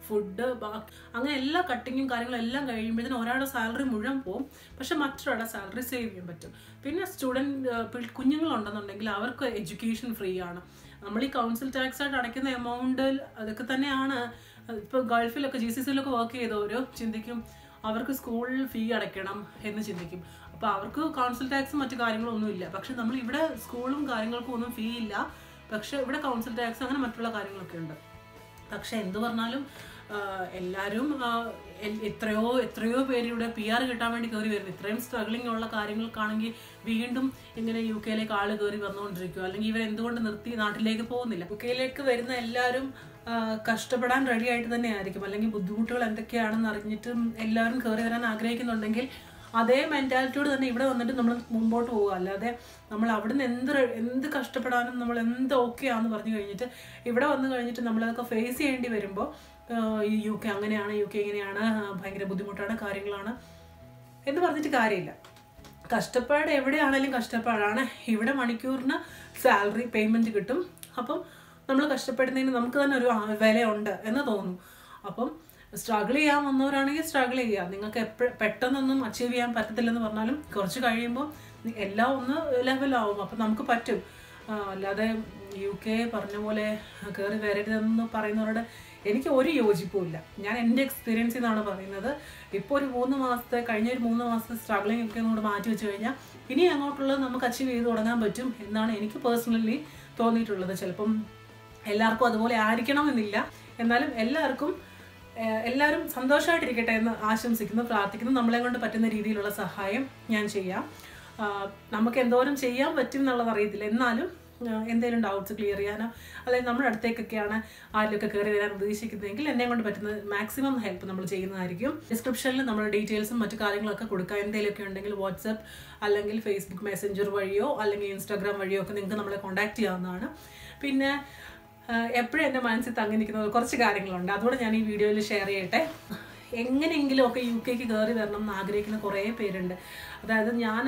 ഫുഡ് അങ്ങനെ എല്ലാ കട്ടിങ്ങും കാര്യങ്ങളും എല്ലാം കഴിയുമ്പോഴത്തേനും ഒരാളുടെ സാലറി മുഴുവൻ പോകും പക്ഷെ മറ്റൊരാളുടെ സാലറി സേവ് ചെയ്യാൻ പറ്റും പിന്നെ സ്റ്റുഡൻറ്റ് കുഞ്ഞുങ്ങളുണ്ടെന്നുണ്ടെങ്കിൽ അവർക്ക് എഡ്യൂക്കേഷൻ ഫ്രീ ആണ് നമ്മൾ ഈ കൗൺസിൽ ടാക്സ് ആയിട്ട് അടയ്ക്കുന്ന എമൗണ്ടിൽ അതൊക്കെ തന്നെയാണ് ഇപ്പോൾ ഗൾഫിലൊക്കെ ജി സി സിയിലൊക്കെ വർക്ക് ചെയ്തവര് ചിന്തിക്കും അവർക്ക് സ്കൂളിൽ ഫീ അടയ്ക്കണം എന്ന് ചിന്തിക്കും അപ്പോൾ അവർക്ക് കൗൺസിൽ ടാക്സും മറ്റു കാര്യങ്ങളും ഒന്നുമില്ല പക്ഷെ നമ്മൾ ഇവിടെ സ്കൂളും കാര്യങ്ങൾക്കും ഒന്നും ഫീ ഇല്ല പക്ഷെ ഇവിടെ കൗൺസിൽ ടാക്സ് അങ്ങനെ മറ്റുള്ള കാര്യങ്ങളൊക്കെ ഉണ്ട് പക്ഷെ എന്ത് പറഞ്ഞാലും ആഹ് എല്ലാവരും ആഹ് എൽ- എത്രയോ എത്രയോ പേര് ഇവിടെ പി ആർ കിട്ടാൻ വേണ്ടി കയറി വരുന്നു ഇത്രയും സ്ട്രഗ്ലിംഗ് ഉള്ള കാര്യങ്ങൾക്കാണെങ്കിൽ വീണ്ടും ഇങ്ങനെ യു കെയിലേക്ക് ആള് കയറി വന്നുകൊണ്ടിരിക്കും അല്ലെങ്കിൽ ഇവർ എന്തുകൊണ്ട് നിർത്തി നാട്ടിലേക്ക് പോകുന്നില്ല യു കെയിലേക്ക് വരുന്ന എല്ലാവരും ആഹ് കഷ്ടപ്പെടാൻ റെഡി ആയിട്ട് തന്നെ ആയിരിക്കും അല്ലെങ്കിൽ ബുദ്ധിമുട്ടുകൾ എന്തൊക്കെയാണെന്ന് അറിഞ്ഞിട്ടും എല്ലാവരും കയറി വരാൻ ആഗ്രഹിക്കുന്നുണ്ടെങ്കിൽ അതേ മെൻറ്റാലിറ്റിയോട് തന്നെ ഇവിടെ വന്നിട്ട് നമ്മൾ മുമ്പോട്ട് പോകുക അല്ലാതെ നമ്മൾ അവിടുന്ന് എന്ത് റെ- എന്ത് കഷ്ടപ്പെടാനും നമ്മൾ എന്ത് ഓക്കെ ആണെന്ന് പറഞ്ഞു കഴിഞ്ഞിട്ട് ഇവിടെ വന്നു കഴിഞ്ഞിട്ട് നമ്മളതൊക്കെ ഫേസ് ചെയ്യേണ്ടി വരുമ്പോൾ ഈ യു കെ അങ്ങനെയാണ് യു കെ ഇങ്ങനെയാണ് ആ, ഭയങ്കര ബുദ്ധിമുട്ടാണ് കാര്യങ്ങളാണ് എന്ന് പറഞ്ഞിട്ട് കാര്യമില്ല കഷ്ടപ്പാട് എവിടെയാണേലും കഷ്ടപ്പാടാണ് ഇവിടെ മണിക്കൂറിന് സാലറി പേയ്മെൻറ്റ് കിട്ടും അപ്പം നമ്മൾ കഷ്ടപ്പെടുന്നതിന് നമുക്ക് തന്നെ ഒരു ആ- വിലയുണ്ട് എന്ന് തോന്നും അപ്പം സ്ട്രഗിൾ ചെയ്യാൻ വന്നവരാണെങ്കിൽ സ്ട്രഗിൾ ചെയ്യുക നിങ്ങൾക്ക് എപ്പോഴും പെട്ടെന്നൊന്നും അച്ചീവ് ചെയ്യാൻ പറ്റത്തില്ലെന്ന് പറഞ്ഞാലും കുറച്ച് കഴിയുമ്പോൾ നി- എല്ലാം ഒന്ന് ലെവലാവും അപ്പം നമുക്ക് പറ്റും ആ, അല്ലാതെ യു കെ പറഞ്ഞ പോലെ കയറി വരരുതെന്ന് പറയുന്നവരോട് എനിക്ക് ഒരു യോജിപ്പും ഇല്ല ഞാൻ എൻ്റെ എക്സ്പീരിയൻസിൽ നിന്നാണ് പറയുന്നത് ഇപ്പോൾ ഒരു മൂന്ന് മാസത്തെ കഴിഞ്ഞ ഒരു മൂന്ന് മാസത്തെ സ്ട്രഗ്ലിംഗ് ഒക്കെ ഒന്നുകൂടെ മാറ്റി വെച്ച് കഴിഞ്ഞാൽ ഇനി അങ്ങോട്ടുള്ളത് നമുക്ക് അച്ചീവ് ചെയ്ത് തുടങ്ങാൻ പറ്റും എന്നാണ് എനിക്ക് പേഴ്സണലി തോന്നിയിട്ടുള്ളത് ചിലപ്പം എല്ലാവർക്കും അതുപോലെ ആയിരിക്കണമെന്നില്ല എന്നാലും എല്ലാവർക്കും ഏഹ്, എല്ലാവരും സന്തോഷമായിട്ടിരിക്കട്ടെ എന്ന് ആശംസിക്കുന്നു പ്രാർത്ഥിക്കുന്നു നമ്മളെ കൊണ്ട് പറ്റുന്ന രീതിയിലുള്ള സഹായം ഞാൻ ചെയ്യാം ആഹ്, നമുക്ക് എന്തോരം ചെയ്യാൻ പറ്റും എന്നുള്ളത് അറിയത്തില്ല എന്നാലും ആഹ്, എന്തെങ്കിലും ഡൗട്ട്സ് ക്ലിയർ ചെയ്യാനോ അല്ലെങ്കിൽ നമ്മുടെ അടുത്തേക്കൊക്കെയാണ് ആരിലൊക്കെ കയറി വരാൻ ഉദ്ദേശിക്കുന്നതെങ്കിൽ എന്നെ കൊണ്ട് പറ്റുന്ന മാക്സിമം ഹെൽപ്പ് നമ്മൾ ചെയ്യുന്നതായിരിക്കും ഡിസ്ക്രിപ്ഷനിൽ നമ്മുടെ ഡീറ്റെയിൽസും മറ്റു കാര്യങ്ങളൊക്കെ കൊടുക്കുക എന്തെങ്കിലുമൊക്കെ ഉണ്ടെങ്കിൽ വാട്സപ്പ് അല്ലെങ്കിൽ ഫേസ്ബുക്ക് മെസ്സഞ്ചർ വഴിയോ അല്ലെങ്കിൽ ഇൻസ്റ്റാഗ്രാം വഴിയോ ഒക്കെ നിങ്ങൾക്ക് നമ്മളെ കോൺടാക്ട് ചെയ്യാവുന്നതാണ് പിന്നെ എപ്പോഴും എൻ്റെ മനസ്സിൽ തങ്ങി നിൽക്കുന്ന കുറച്ച് കാര്യങ്ങളുണ്ട് അതുകൊണ്ട് ഞാൻ ഈ വീഡിയോയിൽ ഷെയർ ചെയ്യട്ടെ എങ്ങനെയെങ്കിലും ഒക്കെ യു കെക്ക് കയറി വരണം എന്ന് ആഗ്രഹിക്കുന്ന കുറേ പേരുണ്ട് അതായത് ഞാൻ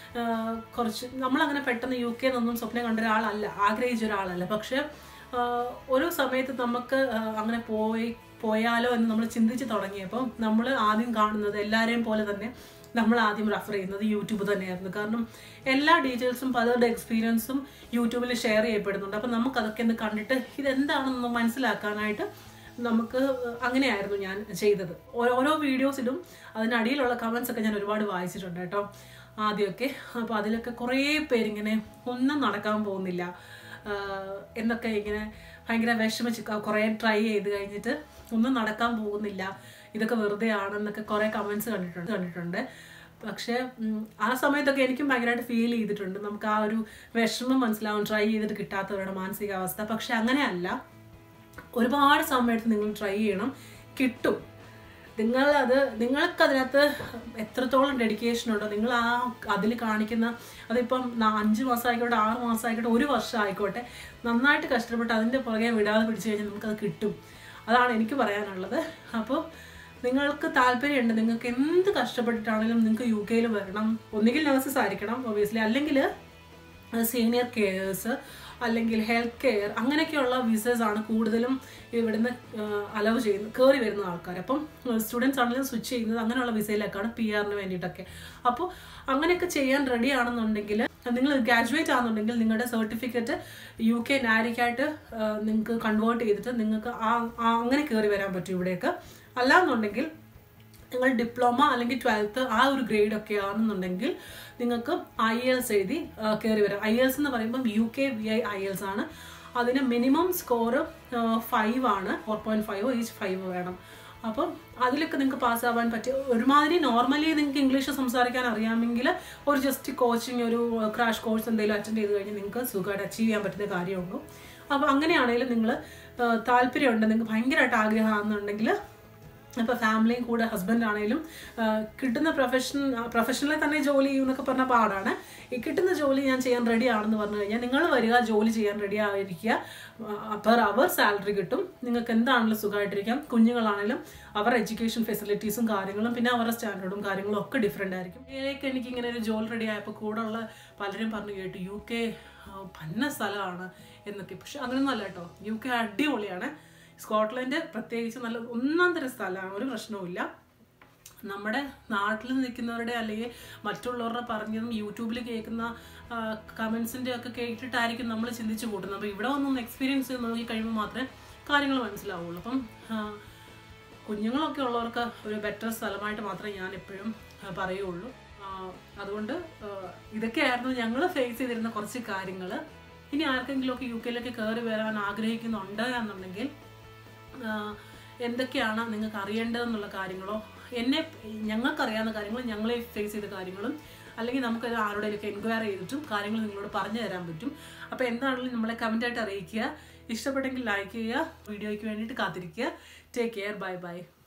കുറച്ച് നമ്മളങ്ങനെ പെട്ടെന്ന് യു കെ എന്നൊന്നും സ്വപ്നം കണ്ട ഒരാളല്ല ആഗ്രഹിച്ച ഒരാളല്ല പക്ഷെ ആഹ് ഒരു സമയത്ത് നമുക്ക് ആഹ് അങ്ങനെ പോയി പോയാലോ എന്ന് നമ്മൾ ചിന്തിച്ച് തുടങ്ങിയപ്പോൾ നമ്മൾ ആദ്യം കാണുന്നത് എല്ലാവരെയും പോലെ തന്നെ നമ്മൾ ആദ്യം റെഫർ ചെയ്യുന്നത് യൂട്യൂബ് തന്നെയായിരുന്നു കാരണം എല്ലാ ഡീറ്റെയിൽസും പലരുടെ എക്സ്പീരിയൻസും യൂട്യൂബിൽ ഷെയർ ചെയ്യപ്പെടുന്നുണ്ട് അപ്പം നമുക്ക് അതൊക്കെ ഒന്ന് കണ്ടിട്ട് ഇതെന്താണെന്ന് മനസ്സിലാക്കാനായിട്ട് നമുക്ക് അങ്ങനെയായിരുന്നു ഞാൻ ചെയ്തത് ഓ- ഓരോ വീഡിയോസിലും അതിനടിയിലുള്ള കമൻസ് ഒക്കെ ഞാൻ ഒരുപാട് വായിച്ചിട്ടുണ്ട് കേട്ടോ ആദ്യമൊക്കെ അപ്പോൾ അതിലൊക്കെ കുറേ പേരിങ്ങനെ ഒന്നും നടക്കാൻ പോകുന്നില്ല ആഹ് എന്നൊക്കെ ഇങ്ങനെ ഭയങ്കര വിഷമിച്ച് ക- കുറേ ട്രൈ ചെയ്ത് കഴിഞ്ഞിട്ട് ഒന്നും നടക്കാൻ പോകുന്നില്ല ഇതൊക്കെ വെറുതെ ആണെന്നൊക്കെ കുറേ കമൻസ് കണ്ടിട്ടുണ്ട് കണ്ടിട്ടുണ്ട് പക്ഷേ ഉം, ആ സമയത്തൊക്കെ എനിക്കും ഭയങ്കരമായിട്ട് ഫീൽ ചെയ്തിട്ടുണ്ട് നമുക്ക് ആ ഒരു വിഷമം മനസ്സിലാവും ട്രൈ ചെയ്തിട്ട് കിട്ടാത്തവരുടെ മാനസികാവസ്ഥ പക്ഷെ അങ്ങനെയല്ല ഒരുപാട് സമയത്ത് നിങ്ങൾ ട്രൈ ചെയ്യണം കിട്ടും നിങ്ങൾ അത് നിങ്ങൾക്ക് അതിനകത്ത് എത്രത്തോളം ഡെഡിക്കേഷൻ ഉണ്ടോ നിങ്ങൾ ആ അതിൽ കാണിക്കുന്ന അതിപ്പം ന- അഞ്ച് മാസം ആയിക്കോട്ടെ ആറ് മാസം ആയിക്കോട്ടെ ഒരു വർഷം ആയിക്കോട്ടെ നന്നായിട്ട് കഷ്ടപ്പെട്ട് അതിൻ്റെ പുറകെ വിടാതെ പിടിച്ചു കഴിഞ്ഞാൽ നമുക്കത് കിട്ടും അതാണ് എനിക്ക് പറയാനുള്ളത് അപ്പോൾ നിങ്ങൾക്ക് താല്പര്യമുണ്ട് നിങ്ങൾക്ക് എന്ത് കഷ്ടപ്പെട്ടിട്ടാണെങ്കിലും നിങ്ങൾക്ക് യു കെയിൽ വരണം ഒന്നുകിൽ നഴ്സസ് ആയിരിക്കണം ഒബിയസ്ലി അല്ലെങ്കിൽ സീനിയർ കെയേഴ്സ് അല്ലെങ്കിൽ ഹെൽത്ത് കെയർ അങ്ങനെയൊക്കെയുള്ള വിസസ് ആണ് കൂടുതലും ഇവിടുന്ന് അലവ് ചെയ്യുന്നത് കയറി വരുന്ന ആൾക്കാർ അപ്പം സ്റ്റുഡൻസ് ആണെങ്കിലും സ്വിച്ച് ചെയ്യുന്നത് അങ്ങനെയുള്ള വിസയിലേക്കാണ് പി ആറിന് വേണ്ടിയിട്ടൊക്കെ അപ്പോൾ അങ്ങനെയൊക്കെ ചെയ്യാൻ റെഡി ആണെന്നുണ്ടെങ്കിൽ നിങ്ങൾ ഗ്രാജുവേറ്റ് ആണെന്നുണ്ടെങ്കിൽ നിങ്ങളുടെ സർട്ടിഫിക്കറ്റ് യു കെ നാരിക്കായിട്ട് നിങ്ങൾക്ക് കൺവേർട്ട് ചെയ്തിട്ട് നിങ്ങൾക്ക് ആ ആ- അങ്ങനെ കയറി വരാൻ പറ്റും ഇവിടേക്ക് അല്ലാന്നുണ്ടെങ്കിൽ നിങ്ങൾ ഡിപ്ലോമ അല്ലെങ്കിൽ ട്വൽത്ത് ആ ഒരു ഗ്രേഡ് ഒക്കെ ആണെന്നുണ്ടെങ്കിൽ നിങ്ങൾക്ക് ഐ എൽസ് എഴുതി കയറി വരാം ഐ എൽസ് എന്ന് പറയുമ്പോൾ U K V I IELTS ആണ് അതിന് മിനിമം സ്കോർ ഫൈവ് ആണ് four point five each five വേണം അപ്പം അതിലൊക്കെ നിങ്ങൾക്ക് പാസ്സാവാൻ പറ്റിയ ഒരുമാതിരി നോർമലി നിങ്ങൾക്ക് ഇംഗ്ലീഷ് സംസാരിക്കാൻ അറിയാമെങ്കിൽ ഒരു ജസ്റ്റ് കോച്ചിങ് ഒരു ക്രാഷ് കോഴ്സ് എന്തെങ്കിലും അറ്റൻഡ് ചെയ്ത് കഴിഞ്ഞാൽ നിങ്ങൾക്ക് സുഖമായിട്ട് അച്ചീവ് ചെയ്യാൻ പറ്റുന്ന കാര്യമുള്ളൂ അപ്പോൾ അങ്ങനെയാണെങ്കിലും നിങ്ങൾ താല്പര്യമുണ്ട് നിങ്ങൾക്ക് ഭയങ്കരമായിട്ട് ആഗ്രഹമാണെന്നുണ്ടെങ്കിൽ ഇപ്പോൾ ഫാമിലിയും കൂടെ ഹസ്ബൻഡ് ആണെങ്കിലും ആ, കിട്ടുന്ന പ്രൊഫഷൻ പ്രൊഫഷനിൽ തന്നെ ജോലി ചെയ്യുമെന്നൊക്കെ പറഞ്ഞ പാടാണ് ഈ കിട്ടുന്ന ജോലി ഞാൻ ചെയ്യാൻ റെഡി ആണെന്ന് പറഞ്ഞു കഴിഞ്ഞാൽ നിങ്ങൾ വരിക ജോലി ചെയ്യാൻ റെഡി ആയിരിക്കുക പെർ അവർ സാലറി കിട്ടും നിങ്ങൾക്ക് എന്താണെങ്കിലും സുഖമായിട്ടിരിക്കാം കുഞ്ഞുങ്ങളാണെങ്കിലും അവരുടെ എഡ്യൂക്കേഷൻ ഫെസിലിറ്റീസും കാര്യങ്ങളും പിന്നെ അവരുടെ സ്റ്റാൻഡേർഡും കാര്യങ്ങളും ഒക്കെ ഡിഫറെൻ്റ് ആയിരിക്കും ഇതിലേക്ക് എനിക്ക് ഇങ്ങനെ ഒരു ജോലി റെഡി ആയപ്പോൾ കൂടെ ഉള്ള പലരും പറഞ്ഞു കേട്ടു യു കെ പന്ന സ്ഥലമാണ് എന്നൊക്കെ പക്ഷെ അങ്ങനെയൊന്നും അല്ല കേട്ടോ യു കെ അടിപൊളിയാണ് സ്കോട്ട്ലൻഡ് പ്രത്യേകിച്ച് നല്ല ഒന്നാം തരം സ്ഥലമാണ് ഒരു പ്രശ്നവുമില്ല നമ്മുടെ നാട്ടിൽ നിൽക്കുന്നവരുടെ അല്ലെങ്കിൽ മറ്റുള്ളവരുടെ പറഞ്ഞതും യൂട്യൂബിൽ കേൾക്കുന്ന കമൻസിൻ്റെ ഒക്കെ കേട്ടിട്ടായിരിക്കും നമ്മൾ ചിന്തിച്ചു കൂട്ടുന്നത് അപ്പോൾ ഇവിടെ വന്നൊന്ന് എക്സ്പീരിയൻസ് ചെയ്ത് നോക്കി കഴിയുമ്പോൾ മാത്രമേ കാര്യങ്ങൾ മനസ്സിലാവുള്ളൂ അപ്പം ആ, കുഞ്ഞുങ്ങളൊക്കെ ഉള്ളവർക്ക് ഒരു ബെറ്റർ സ്ഥലമായിട്ട് മാത്രമേ ഞാൻ എപ്പോഴും ആ, പറയുള്ളൂ ആ, അതുകൊണ്ട് ആ, ഇതൊക്കെയായിരുന്നു ഞങ്ങൾ ഫേസ് ചെയ്തിരുന്ന കുറച്ച് കാര്യങ്ങൾ ഇനി ആർക്കെങ്കിലുമൊക്കെ യു കെയിലൊക്കെ കയറി വരാൻ ആഗ്രഹിക്കുന്നുണ്ട് എന്നുണ്ടെങ്കിൽ ആ, എന്തൊക്കെയാണ് നിങ്ങൾക്ക് അറിയേണ്ടതെന്നുള്ള കാര്യങ്ങളോ എന്നെ ഞങ്ങൾക്കറിയാവുന്ന കാര്യങ്ങളും ഞങ്ങളെ ഫേസ് ചെയ്ത കാര്യങ്ങളും അല്ലെങ്കിൽ നമുക്ക് ആരോടെയൊക്കെ എൻക്വയറി ചെയ്തിട്ടും കാര്യങ്ങൾ നിങ്ങളോട് പറഞ്ഞു തരാൻ പറ്റും അപ്പോൾ എന്താണെങ്കിലും നമ്മളെ കമൻ്റായിട്ട് അറിയിക്കുക ഇഷ്ടപ്പെട്ടെങ്കിൽ ലൈക്ക് ചെയ്യുക വീഡിയോയ്ക്ക് വേണ്ടിയിട്ട് കാത്തിരിക്കുക ടേക്ക് കെയർ ബൈ ബൈ